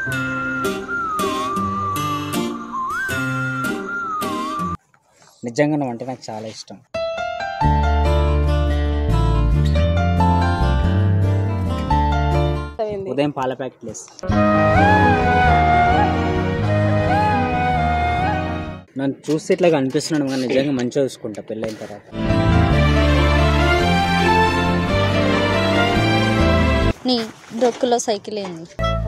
నిజంగా నువ్వు అంటే నాకు చాలా ఇష్టం ఉదయం పాల ప్యాకెట్లు వేస్తా నన్ను చూస్తే ఇట్లా కనిపిస్తున్నాను కానీ నిజంగా మంచిగా చూసుకుంటా పెళ్ళైన తర్వాత నీ డొక్కులో సైకిల్ ఏంది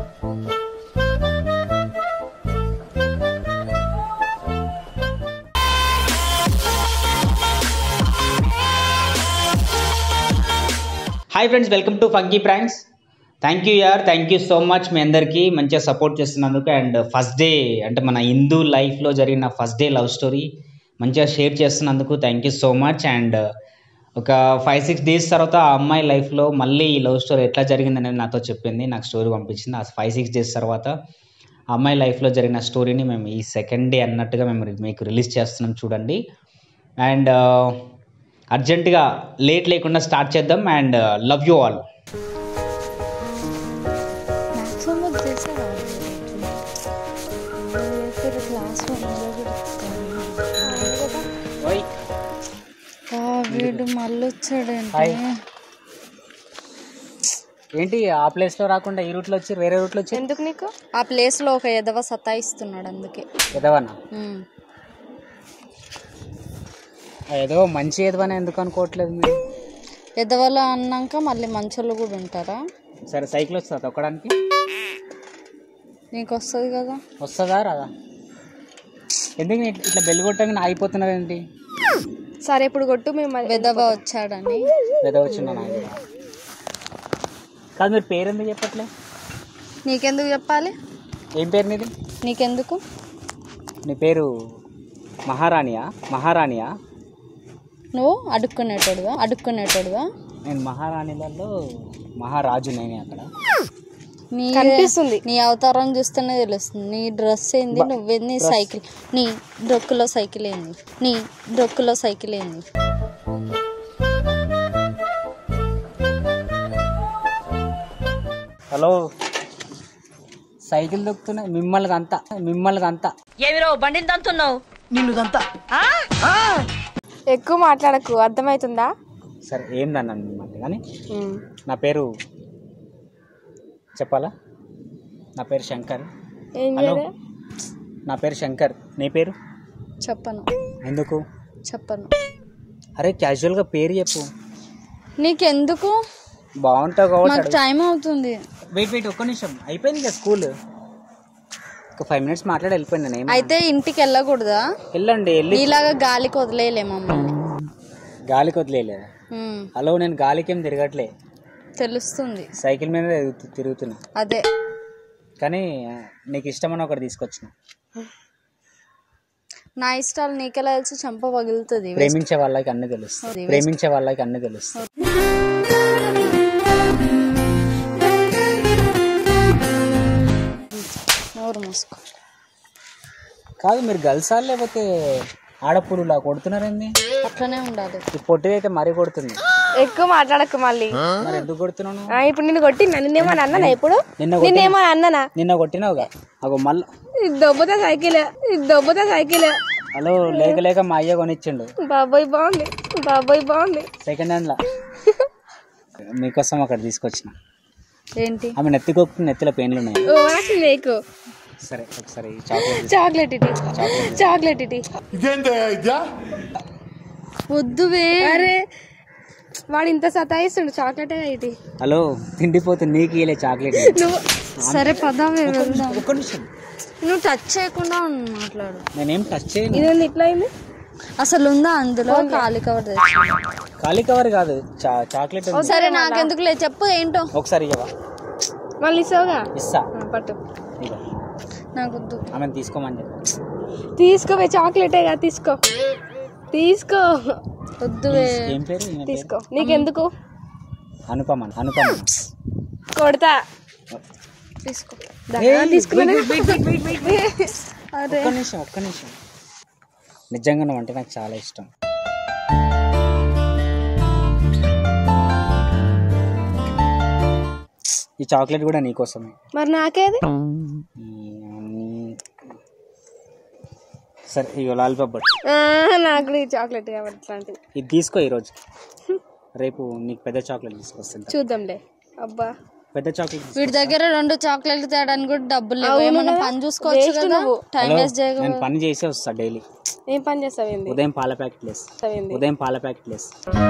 hi friends welcome to funky pranks thank you యార్ థ్యాంక్ యూ సో మచ్ మీ అందరికీ మంచిగా సపోర్ట్ చేస్తున్నందుకు అండ్ ఫస్ట్ డే అంటే మన హిందూ లైఫ్లో జరిగిన ఫస్ట్ డే లవ్ స్టోరీ మంచిగా షేర్ చేస్తున్నందుకు thank you so much and ఒక ఫైవ్ సిక్స్ డేస్ తర్వాత ఆ అమ్మాయి లైఫ్లో మళ్ళీ ఈ లవ్ స్టోరీ ఎట్లా జరిగిందనేది నాతో చెప్పింది నాకు స్టోరీ పంపించింది ఆ ఫైవ్ సిక్స్ డేస్ తర్వాత ఆ అమ్మాయి లైఫ్లో జరిగిన స్టోరీని మేము ఈ సెకండ్ డే అన్నట్టుగా మేము మీకు రిలీజ్ చేస్తున్నాం చూడండి అండ్ అర్జెంటుగా లేట్ లేకుండా స్టార్ట్ చేద్దాం అండ్ లవ్ యూ ఆల్ వీడు మళ్ళీ వచ్చాడంటే హాయ్. ఏంటి ఆ ప్లేస్లో రాకుండా ఈ రూట్లో వచ్చి వేరే రూట్లో వచ్చి ఎందుకు నీకు ఆ ప్లేస్ లో ఒక ఎదవ సతాయిస్తున్నాడు అందుకే ఎదవన్నా ఉమ్. ఏదో మంచి ఎదవని ఎందుకు అనుకోవట్లేదు మీరు ఎదవలు అన్నాక మళ్ళీ మంచోళ్ళు కూడా ఉంటారా సరే సైకిల్ వస్తుందా తొక్కడానికి నీకు వస్తుంది కదా వస్తుందా రాదా ఎందుకు ఇట్లా- ఇట్లా బెల్ కొట్టగానే ఆగిపోతున్నారు ఏంటి సరే ఇప్పుడు కొట్టు మేము వెదవ వచ్చాడని ఎదవ వచ్చిందా నాకు కూడా. కాదు మీరు పేరు ఎందుకు చెప్పట్లే నీకెందుకు చెప్పాలి ఏం పేరు నీది నీకెందుకు నీ పేరు మహారాణియా మహారాణియా నువ్వు అడుక్కునేటోడుగా అడుక్కునేటోడుగా నేను మహారాణిలలో మహారాజు నేనే అక్కడ నీ కనిపిస్తుంది. నీ అవతారం చూస్తేనే తెలుస్తుంది నీ డ్రెస్ ఏంది నువ్వేంది నీ సైకిల్ నీ డొక్కులో సైకిల్ ఏంది నీ డొక్కులో సైకిల్ ఏంది హలో సైకిల్ దొక్కుతున్నా మిమ్మల్ని అంతా మిమ్మల్ని అంతా ఎక్కువ మాట్లాడకు అర్థమవుతుందా సరే ఏందన్నా మిమ్మల్ని కానీ నా పేరు చెప్పాలా నా పేరు శంకర్ ఏం హలో చేయలే నా పేరు శంకర్ నీ పేరు చెప్పను ఎందుకు చెప్పను అరే క్యాజువల్గా పేరు చెప్పు నీకెందుకు బాగుంటావు మాకు కాబట్టి టైం అవుతుంది వెయిట్ వెయిట్ ఒక్క నిమిషం అయిపోయింది కదా స్కూల్ ఒక ఫైవ్ మినిట్స్ మాట్లాడి వెళ్ళిపోయింది నేను ఏమన్నా. అయితే ఇంటికి వెళ్ళకూడదా వెళ్ళండి వెళ్ళి నీలాగా గాలికి వదిలేయలే మమ్మల్ని గాలికి వదిలేయలేదు ఉమ్, హలో నేను గాలికి ఏం తిరగట్లే తెలుస్తుంది సైకిల్ మీద తిరుగు- తిరుగుతున్నా అదే కానీ ఆ, నీకు ఇష్టమని ఒకటి తీసుకొచ్చిన నా ఇష్టాలు నీకెలా తెలుసు చంప పగులుతుంది ప్రేమించే వాళ్ళకి అన్ని తెలుస్తుంది ప్రేమించే వాళ్ళకి అన్ని తెలుస్తుంది నోరు మూసుకో కాదు మీరు గర్ల్సా లేకపోతే ఆడపుడులా కొడుతున్నారేంది అట్లనే ఉండాలి ఈ పొట్టి అయితే మరీ కొడుతుంది ఎక్కువ మాట్లాడకు మళ్ళీ మరి ఎందుకు కొడుతున్నాను ఆ, ఇప్పుడు నిన్ను కొట్టినా నిన్నేమో అన్ననా ఇప్పుడు నిన్న కొట్టి నిన్నేమో అన్ననా నిన్న కొట్టినావుగా అగో మళ్ళీ ఇది దొబ్బతా సైకిల్ ఇది దొబ్బతా సైకిల్ హలో లేక లేక మా అయ్య కొనిచ్చిండు బాబోయ్ బాగుంది బాబోయ్ బాగుంది సెకండ్ హ్యాండ్లా మీకోసం అక్కడ తీసుకొచ్చిన ఏంటి ఆమె నెత్తి కొక్కు నెత్తిలో పెయిన్లు ఉన్నాయి ఓ నాకు నీకు సరే ఒకసారి చాక్లెట్ చాక్లెట్ ఇటీ చాక్లెట్ ఇటీ వద్దువే అరే వాడు ఇంత సతాయిస్తుండు చాక్లెట్ ఇటీ హలో తిండిపోతు నీకు ఇలే చాక్లెట్ నువ్వు సరే పదావే వెళ్దాం ఒక్క నిమిషం నువ్వు టచ్ చేయకుండా మాట్లాడు నేనేం టచ్ చేయను ఇదేంది ఇట్లా అయింది అసలు ఉందా అందులో ఖాళీ కవర్ తెచ్చి ఖాళీ కవర్ కాదు చా- చాక్లెట్ ఉంది. సరే నాకెందుకు లేదు చెప్పు ఏంటో ఒకసారి ఇవ్వవా మళ్ళీ ఇస్తావుగా ఇస్తా ఆ, పట్టు ఇగో నాకొద్దు ఆమెను తీసుకోమని చెప్పు తీసుకోవే చాక్లెటేగా తీసుకో తీసుకో వద్దువే ఏం పేరు ఈమె పేరు? తీసుకో నీకెందుకు అనుపమ అనుపమ కొడతా తీసుకో తీసుకున్నా ఒక్క నిమిషం ఒక్క నిమిషం నిజంగా నువ్వు అంటే నాకు చాలా ఇష్టం ఈ చాక్లెట్ కూడా నీకోసమే మరి నాకేది ఈ అన్ని- సరే ఇగో లాలిపాప్ పట్టు. ఆ, నాకు కూడా ఈ చాక్లెట్ కాబట్టి ఇట్లాంటిది ఇది తీసుకో ఈరోజు రేపు నీకు పెద్ద చాక్లెట్ తీసుకొస్తాను చూద్దాంలే అబ్బా పెద్ద చాక్లెట్ తీసుకో. వీడి దగ్గర రెండు చాక్లెట్లు తేయడానికి కూడా డబ్బులు లేవు ఏమన్నా పని చూసుకోవచ్చు కదా టైం హలో, వేస్ట్ చేయక నేను పని చేసే వస్తా డైలీ ఏం పని చేస్తావు ఏంది ఉదయం పాల ప్యాకెట్ లేస్ ఏంది? ఉదయం పాల ప్యాకెట్ లేస్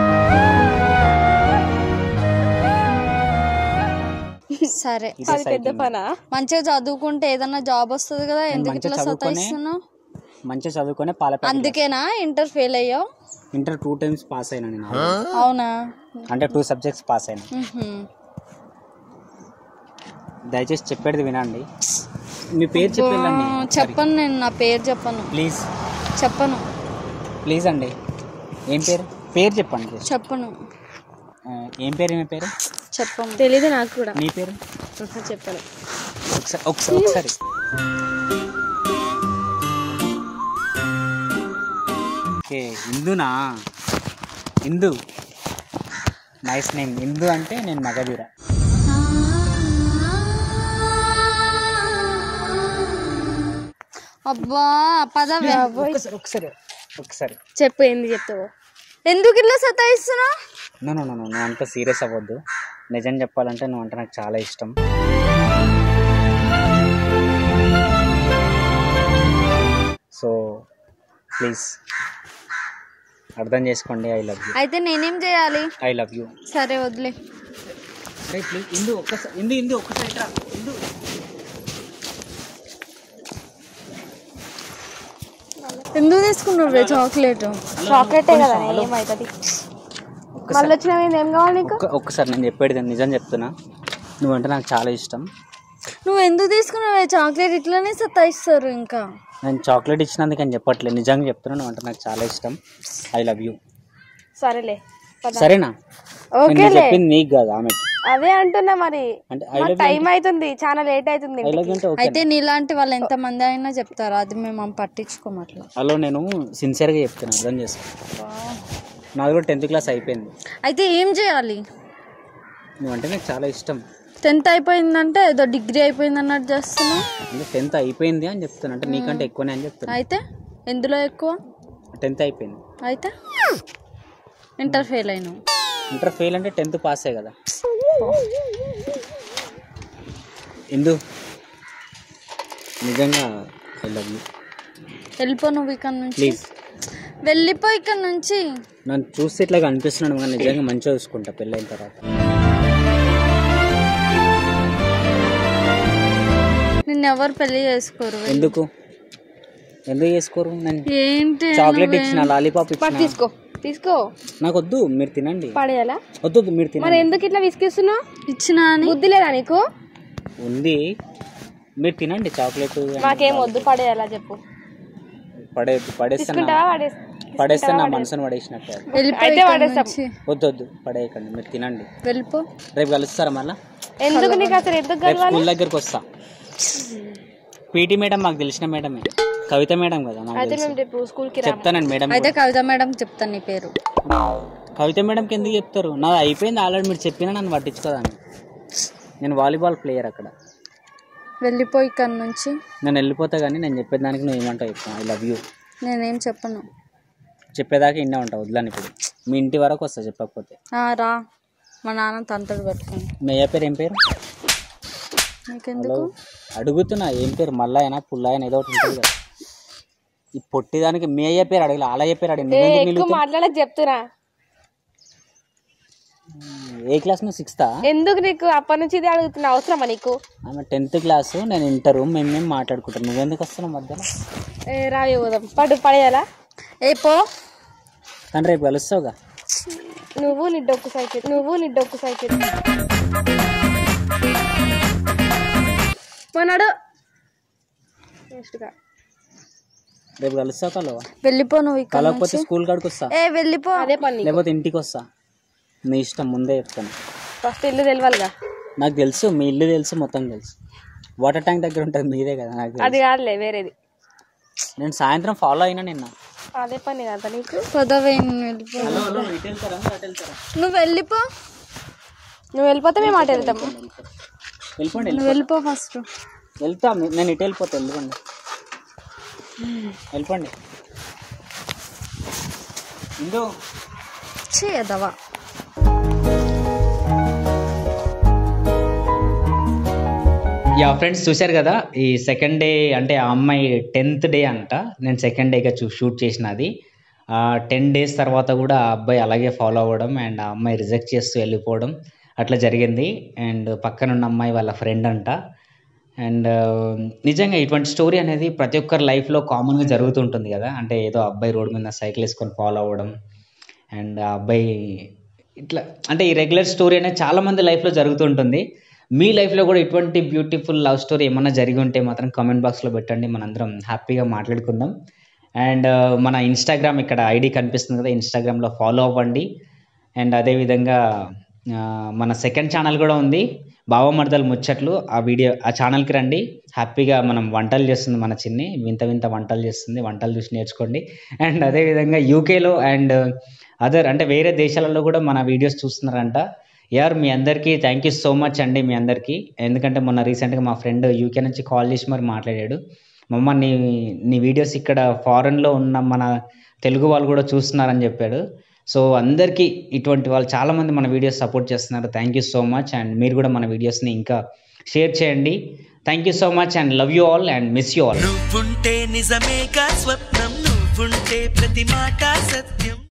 సరే ఇదే అది పెద్ద సైకిల్ పనా మంచిగా చదువుకుంటే ఏదైనా జాబ్ వస్తుంది కదా ఎందుకు మంచిగా ఇట్లా చదువుకొని సతాయిస్తున్నావు మంచిగా చదువుకొని పాల ప్యాకెట్ అందుకేనా ఇంటర్ ఫెయిల్ అయ్యావు ఇంటర్ టూ టైమ్స్ పాస్ అయినా నేను అవునా అంటే టూ సబ్జెక్ట్స్ పాస్ అయినా మ్హూ. దయచేసి చెప్పేది వినండి మీ పేరు చెప్పేదండి ఆ, చెప్పను నేను నా పేరు చెప్పను ప్లీజ్ చెప్పను ప్లీజ్ అండి ఏం పేరు పేరు చెప్పండి just. చెప్పను ఆ, ఏం పేరు మీ పేరు చెప్పము తెలీదు నాకు కూడా మీ పేరు ఆహా, చెప్పను ఒకసారి ఒకసారి ఒకసారి ఓకే హిందూనా హిందూ నైస్ నేమ్ హిందూ అంటే నేను మగధీర అబ్బా పదవే ఒకసారి ఒకసారి ఒకసారి చెప్పు ఏంది చెప్తావు ఎందుకు ఇట్లా సతాయిస్తున్నావు నో నో నో నో నువ్వు అంత సీరియస్ అవ్వద్దు నిజం చెప్పాలంటే నువ్వు అంటే నాకు చాలా ఇష్టం సో ప్లీజ్ అర్థం చేసుకోండి ఐ లవ్ యూ అయితే నేనేం చేయాలి ఐ లవ్ యూ సరే వదిలే అరే ప్లీజ్ ఇందు ఒక్కసారి ఇందు ఇందు ఒక్కసారి రా ఇందు ఎందుకు తీసుకున్నావు చాక్లెట్ చాక్లెటే కదా ఏమవుతుంది మళ్ళీ వచ్చినావు ఏంది? ఏం కావాలి నీకు ఒక్క ఒక్కసారి నేను చెప్పేది నేను నిజం చెప్తున్నా నువ్వంటే నాకు చాలా ఇష్టం నువ్వు ఎందుకు తీసుకున్నావే చాక్లెట్ ఇట్లానే సతాయిస్తారు ఇంకా నేను చాక్లెట్ ఇచ్చినందుకు అని చెప్పట్లేదు నిజంగా చెప్తున్నా నువ్వంటే నాకు చాలా ఇష్టం ఐ లవ్ యూ సరేలే పద. సరేనా నేను ఓకేలే చెప్పింది నీకు కాదు ఆమెకి అదే అంటున్నా మరి అంటే ఐ లవ్ టైం అవుతుంది చాలా లేట్ అవుతుంది ఐ లవ్ యూ అంటే ఓకే అయితే నీలాంటి వాళ్ళు ఎంత మంది అయినా చెప్తారు అది మేము పట్టించుకోం అట్లా హలో నేను సిన్సియర్గా చెప్తున్నా అర్థం చేసుకో నాది కూడా టెన్త్ క్లాస్ అయిపోయింది అయితే ఏం చేయాలి నువ్వంటే నాకు చాలా ఇష్టం టెన్త్ అయిపోయిందంటే ఏదో డిగ్రీ అయిపోయింది అన్నట్టు చేస్తున్నావు అంటే టెన్త్ అయిపోయింది అని చెప్తున్నా అంటే నీకంటే ఎక్కువనే అని చెప్తున్నా అయితే ఎందులో ఎక్కువ టెన్త్ అయిపోయింది అయితే ఇంటర్ ఫెయిల్ అయినావు ఇంటర్ ఫెయిల్ అంటే టెన్త్ పాసే కదా ఎందు నిజంగా ఐ లవ్ యూ వెళ్ళిపో నువ్వు ఇక్కడ నుంచి ప్లీజ్ వెళ్ళిపో ఇక్కడ నుంచి నన్ను చూస్తే ఇట్లా అనిపిస్తున్నాను కానీ నిజంగా మంచిగా చూసుకుంటా పెళ్ళైన తర్వాత నిన్ను ఎవరు పెళ్లి చేసుకోరు ఎందుకు ఎందుకు చేసుకోరు నేను ఏంటి చాక్లెట్ ఇచ్చిన లాలీపాప్ ఇచ్చిన తీసుకో తీసుకో నాకు వద్దు మీరు తినండి పడేయాలా వద్దు వద్దు, మీరు మరి తినండి ఎందుకు ఇట్లా విసిగిస్తున్నావు ఇచ్చినా అని బుద్ధి లేదా నీకు ఉంది మీరు తినండి చాక్లెట్ మాకేం వద్దు పడేయాలా చెప్పు పడే పడేస్తాను తీసుకుంటావా పడేస్ పడేస్తే నా మనసును పడేసినట్టే వెళ్ళిపో అయితే ఇక్కడ పడేస్తాం. నుంచి. వద్దు వద్దు పడేయకండి మీరు తినండి వెళ్ళిపో రేపు కలుస్తారా మళ్ళా ఎందుకు నీకు అసలు ఎందుకు రేపు స్కూల్ దగ్గరికి వస్తా పీటీ మేడం మాకు తెలిసిన మేడమే కవిత మేడం కదా మాకు అయితే తెలుసు. మేము రేపు స్కూల్ కి రా చెప్తానండి మేడం అయితే కవిత మేడం చెప్తాను నీ పేరు కవిత మేడంకి ఎందుకు చెప్తారు నాది అయిపోయింది ఆల్రెడీ మీరు చెప్పినా నన్ను పట్టించుకోదాన్ని నేను వాలీబాల్ ప్లేయర్ అక్కడ వెళ్ళిపో ఇక్కడ నుంచి నేను వెళ్ళిపోతా కానీ నేను చెప్పేదానికి నువ్వు ఏమంటావు చెప్తాను ఐ లవ్ యూ నేనేం చెప్పను చెప్పేదాకా ఇన్నే ఉంటావు వద్దని ఇప్పుడు మీ ఇంటి వరకు వస్తా చెప్పకపోతే ఆ, రా మా నాన్న తంతడు పట్టుకుని మీ అయ్య పేరు ఏం పేరు నీకెందుకు అడుగుతున్నా ఏం పేరు మళ్ళా అయినా పుల్ల అయినా ఏదో ఒకటి ఉంటుంది కదా ఈ పొట్టిదానికి మీ అయ్య పేరు అడగలే అలా అయ్య పేరు అడిగి ఏ, ఎక్కువ మాట్లాడక చెప్తున్నా ఏ క్లాస్ నువ్వు సిక్స్తా ఎందుకు నీకు అప్పటి నుంచి ఇది అడుగుతున్నా అవసరమా నీకు ఆమె టెన్త్ క్లాస్ నేను ఇంటరు మేము మేము మాట్లాడుకుంటాం నువ్వెందుకు వస్తున్నావు మధ్యలో ఏ, రావే పోదాం పడు పడేయాలా ఏ పో కానీ రేపు కలుస్తావుగా నువ్వు నీ డొక్కు సైకిల్ నువ్వు నీ డొక్కు సైకిల్ మొన్నడు నెక్స్ట్గా రేపు కలుస్తావు కలవా వెళ్ళిపో నువ్వు ఇక్కడ కలవకపోతే స్కూల్ కాడికి వస్తా ఏ వెళ్ళిపో అదే పని లేకపోతే ఇంటికి వస్తా నీ ఇష్టం ముందే చెప్తాను ఫస్ట్ ఇల్లు తెలియాలిగా నాకు తెలుసు మీ ఇల్లు తెలుసు మొత్తం తెలుసు వాటర్ ట్యాంక్ దగ్గర ఉంటుంది మీదే కదా నాకు తెలుసు. అది కాదులే వేరేది నేను సాయంత్రం ఫాలో అయినా నిన్న అదే పని కదా నీకు పదవే నువ్వు వెళ్ళిపో హలో హలో ఇటు వెళ్తారా అటు వెళ్తారా నువ్వు వెళ్ళిపో నువ్వు వెళ్ళిపోతే మేము అటు వెళ్తాము వెళ్ళిపోండి నువ్వు వెళ్ళిపో ఫస్ట్ వెళ్తా మీ- నేను ఇటు వెళ్ళిపోతా వెళ్ళిపోండి వెళ్ళిపోండి ఇందు చేయదవా యా ఫ్రెండ్స్ చూశారు కదా ఈ సెకండ్ డే అంటే ఆ అమ్మాయి టెన్త్ డే అంట నేను సెకండ్ డేగా చూ షూట్ చేసినది టెన్ డేస్ తర్వాత కూడా ఆ అబ్బాయి అలాగే ఫాలో అవ్వడం అండ్ ఆ అమ్మాయి రిజెక్ట్ చేస్తూ వెళ్ళిపోవడం అట్లా జరిగింది అండ్ పక్కన ఉన్న అమ్మాయి వాళ్ళ ఫ్రెండ్ అంట అండ్ నిజంగా ఇటువంటి స్టోరీ అనేది ప్రతి ఒక్కరి లైఫ్లో కామన్గా జరుగుతుంటుంది కదా అంటే ఏదో అబ్బాయి రోడ్డు మీద సైకిల్ వేసుకొని ఫాలో అవ్వడం అండ్ ఆ అబ్బాయి ఇట్లా అంటే ఈ రెగ్యులర్ స్టోరీ అనేది చాలా మంది లైఫ్లో జరుగుతుంటుంది మీ లైఫ్లో కూడా ఇటువంటి బ్యూటిఫుల్ లవ్ స్టోరీ ఏమన్నా జరిగి ఉంటే మాత్రం కామెంట్ బాక్స్లో పెట్టండి మనందరం హ్యాపీగా మాట్లాడుకుందాం అండ్ మన ఇన్స్టాగ్రామ్ ఇక్కడ ఐడి కనిపిస్తుంది కదా ఇన్స్టాగ్రామ్లో ఫాలో అవ్వండి అండ్ అదేవిధంగా ఆ, మన సెకండ్ ఛానల్ కూడా ఉంది బావమర్దలు ముచ్చట్లు ఆ వీడియో ఆ ఛానల్కి రండి హ్యాపీగా మనం వంటలు చేస్తుంది మన చిన్ని వింత వింత వంటలు చేస్తుంది వంటలు చూసి నేర్చుకోండి అండ్ అదేవిధంగా యూకేలో అండ్ అదర్ అంటే వేరే దేశాలలో కూడా మన వీడియోస్ చూస్తున్నారంట యార్ మీ అందరికీ థ్యాంక్ యూ సో మచ్ అండి మీ అందరికీ ఎందుకంటే మొన్న రీసెంట్గా మా ఫ్రెండ్ యూకే నుంచి కాల్ చేసి మరి మాట్లాడాడు మమ్మ నీ నీ వీడియోస్ ఇక్కడ ఫారెన్లో ఉన్న మన తెలుగు వాళ్ళు కూడా చూస్తున్నారని చెప్పాడు సో అందరికీ ఇటువంటి వాళ్ళు చాలామంది మన వీడియోస్ సపోర్ట్ చేస్తున్నారు thank you so much and మీరు కూడా మన వీడియోస్ని ఇంకా షేర్ చేయండి thank you so much and love you all and miss you all నువ్వుంటే నిజమేగా స్వప్నం నువ్వుంటే ప్రతి మాట సత్యం